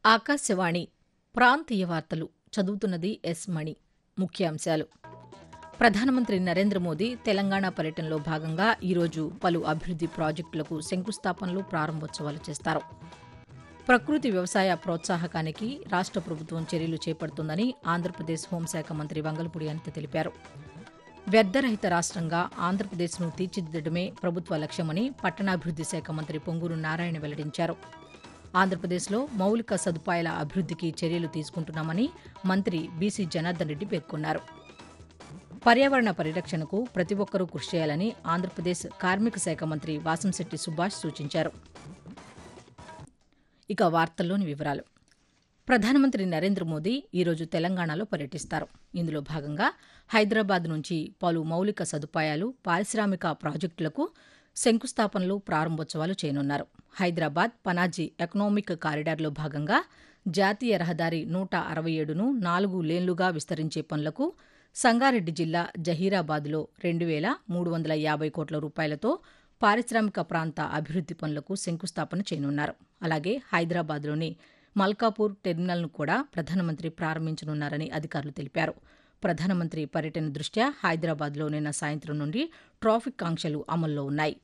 ఆకాశవాణి ప్రాంతీయ వార్తలు చదువుతున్నది ఎస్ మణి ముఖ్యాంశాలు ప్రధానమంత్రి నరేంద్ర మోదీ తెలంగాణ పర్యటనలో భాగంగా ఈరోజు పలు అభివృద్ది ప్రాజెక్టులకు శంకుస్థాపనలు ప్రారంభోత్సవాలు చేస్తారు ప్రకృతి వ్యవసాయ ప్రోత్సాహకానికి రాష్ట ప్రభుత్వం చర్యలు చేపడుతోందని ఆంధ్రప్రదేశ్ హోంశాఖ మంత్రి వంగలపూడి అనిత తెలిపారు వ్యర్థరహిత రాష్ట్రంగా ఆంధ్రప్రదేశ్ను తీర్చిదిద్దడమే ప్రభుత్వ లక్ష్యమని పట్టణాభివృద్ది శాఖ మంత్రి పొంగూరు నారాయణ వెల్లడించారు ఆంధ్రప్రదేశ్లో మౌలిక సదుపాయాల అభివృద్దికి చర్యలు తీసుకుంటున్నామని మంత్రి బీసీ జనార్దన్ రెడ్డి పేర్కొన్నారు పర్యావరణ పరిరక్షణకు ప్రతి ఒక్కరూ కృషి చేయాలని ఆంధ్రప్రదేశ్ కార్మిక శాఖ మంత్రి వాసంశెట్టి సుభాష్ సూచించారు ఇక వార్తల్లోని వివరాలు ప్రధానమంత్రి నరేంద్ర మోదీ ఈరోజు తెలంగాణలో పర్యటిస్తారు ఇందులో భాగంగా హైదరాబాద్ నుంచి పలు మౌలిక సదుపాయాలు పారిశ్రామిక ప్రాజెక్టులకు శంకుస్థాపనలు ప్రారంభోత్సవాలు చేయనున్నారు హైదరాబాద్ పనాజీ ఎకనామిక్ కారిడార్లో భాగంగా జాతీయ రహదారి నూట అరవై ఏడును నాలుగు లేన్లుగా విస్తరించే పనులకు సంగారెడ్డి జిల్లా జహీరాబాద్లో రెండు వేల మూడు వందల యాభై కోట్ల రూపాయలతో పారిశ్రామిక ప్రాంత అభివృద్ది పనులకు శంకుస్థాపన చేయనున్నారు అలాగే హైదరాబాద్లోని మల్కాపూర్ టెర్మినల్ను కూడా ప్రధానమంత్రి ప్రారంభించనున్నారని అధికారులు తెలిపారు ప్రధానమంత్రి పర్యటన దృష్ట్యా హైదరాబాద్లో నిన్న సాయంత్రం నుండి ట్రాఫిక్ ఆంక్షలు అమల్లో ఉన్నాయి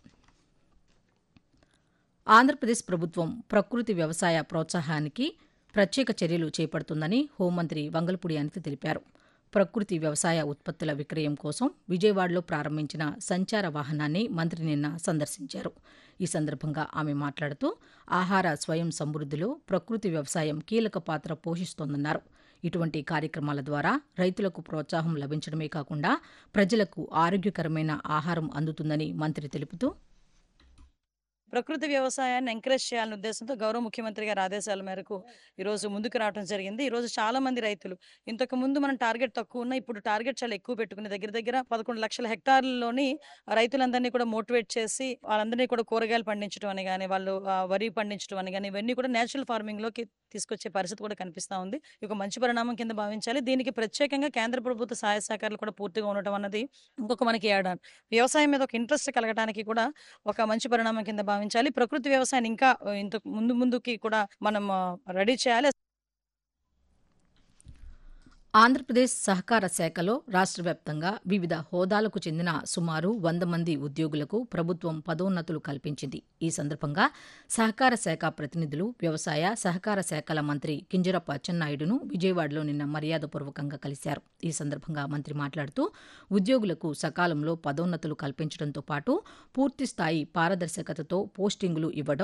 ఆంధ్రప్రదేశ్ ప్రభుత్వం ప్రకృతి వ్యవసాయ ప్రోత్సాహానికి ప్రత్యేక చర్యలు చేపడుతుందని హోంమంత్రి వంగలపూడి అనిత తెలిపారు ప్రకృతి వ్యవసాయ ఉత్పత్తుల విక్రయం కోసం విజయవాడలో ప్రారంభించిన సంచార వాహనాన్ని మంత్రి నిన్న సందర్శించారు ఈ సందర్భంగా ఆమె మాట్లాడుతూ ఆహార స్వయం సమృద్దిలో ప్రకృతి వ్యవసాయం కీలక పాత్ర పోషిస్తోందన్నారు ఇటువంటి కార్యక్రమాల ద్వారా రైతులకు ప్రోత్సాహం లభించడమే కాకుండా ప్రజలకు ఆరోగ్యకరమైన ఆహారం అందుతుందని మంత్రి తెలుపుతూ ప్రకృతి వ్యవసాయాన్ని ఎంకరేజ్ చేయాలనే ఉద్దేశంతో గౌరవ ముఖ్యమంత్రి గారి ఆదేశాల మేరకు ఈ రోజు ముందుకు రావడం జరిగింది ఈ రోజు చాలా మంది రైతులు ఇంతకు ముందు మనం టార్గెట్ తక్కువ ఉన్న ఇప్పుడు టార్గెట్ చాలా ఎక్కువ పెట్టుకుని దగ్గర దగ్గర పదకొండు లక్షల హెక్టార్లలోని రైతులందరినీ కూడా మోటివేట్ చేసి వాళ్ళందరినీ కూడా కూరగాయలు పండించడం అని కానీ వాళ్ళు ఆ, వరి పండించడం అని కానీ ఇవన్నీ కూడా నేచురల్ ఫార్మింగ్ లోకి తీసుకొచ్చే పరిస్థితి కూడా కనిపిస్తా ఉంది ఇది ఒక మంచి పరిణామం కింద భావించాలి దీనికి ప్రత్యేకంగా కేంద్ర ప్రభుత్వ సహాయ సహకారాలు కూడా పూర్తిగా ఉండటం అన్నది ఇంకొక మనకి ఏడాది వ్యవసాయం మీద ఒక ఇంట్రెస్ట్ కలగడానికి కూడా ఒక మంచి పరిణామం కింద భావించాలి ప్రకృతి వ్యవసాయాన్ని ఇంకా ఆ, ఇంత ముందు ముందుకి కూడా మనం రెడీ చేయాలి ఆంధ్రప్రదేశ్ సహకార శాఖలో రాష్ట్ర వ్యాప్తంగా వివిధ హోదాలకు చెందిన సుమారు వంద మంది ఉద్యోగులకు ప్రభుత్వం పదోన్నతులు కల్పించింది ఈ సందర్భంగా సహకార శాఖ ప్రతినిధులు వ్యవసాయ సహకార శాఖల మంత్రి కింజరప్ప అచ్చెన్నాయుడును విజయవాడలో నిన్న మర్యాదపూర్వకంగా కలిశారు ఈ సందర్భంగా మంత్రి మాట్లాడుతూ ఉద్యోగులకు సకాలంలో పదోన్నతులు కల్పించడంతో పాటు పూర్తిస్థాయి పారదర్శకతతో పోస్టింగులు ఇవ్వడం